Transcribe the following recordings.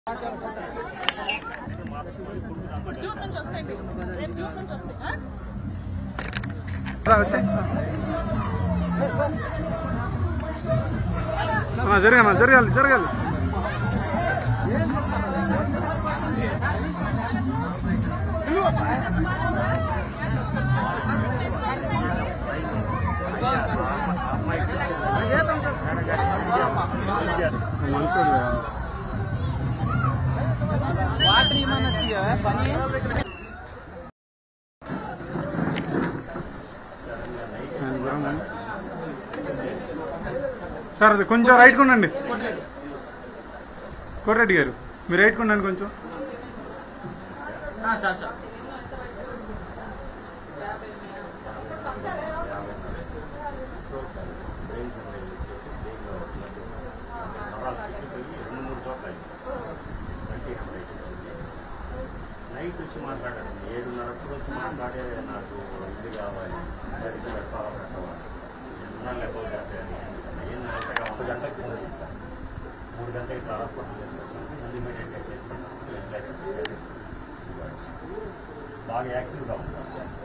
June నుంచి వస్తాయి మీకు రేపు జూన్ నుంచి వస్తాయి ఆ? రా, వచ్చేయ్. ఆ, జరగమ్మా జరగాలి జరగాలి మంచోడు వాటర్ ఏమన్నా పని సార్ అది కొంచెం రైట్ ఉండండి కోరెడ్డి గారు మీరు రైట్ ఉండండి కొంచెం చాలు చాలు నైట్ వచ్చి మాట్లాడాను ఏడున్నరప్పుడు వచ్చి మాట్లాడే నాకు ఇల్లు కావాలి గడిచి పెట్టాలా పెట్టాలా ఎన్నా లేకపోతే ఏం అంతగా ఒక గంట కింద తీస్తాను మూడు గంటలకి ట్రాన్స్పోర్ట్ చేసుకొస్తాను మళ్ళీ ఇమీడియట్గా చేస్తాను బాగా యాక్టివ్గా ఉంటాను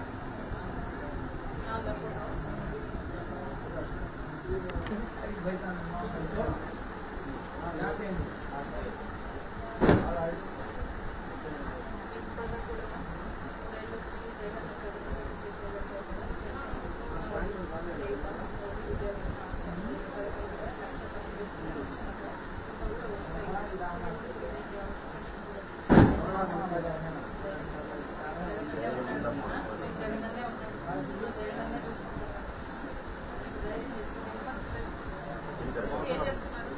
ఏం చేస్తున్నారు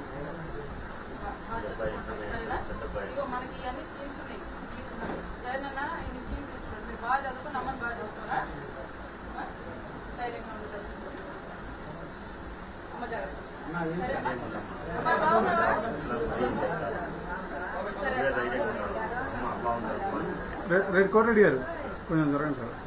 సరేనా ఇగో మనకి ఇవన్నీ స్కీమ్స్ ఉన్నాయి జగన్ అన్న ఇన్ని స్కీమ్స్ ఇస్తున్నాడు మీరు బాగా చదువుకుని అమ్మని బాగా చూసుకోరా ఆ? ధైర్యంగా ఉంటుంది అమ్మ జాగ్రత్త సరేనా అమ్మా బాగున్నావా సరే రైట్ రైట్ కోరెడ్డి గారు కొంచెం జరగండి సార్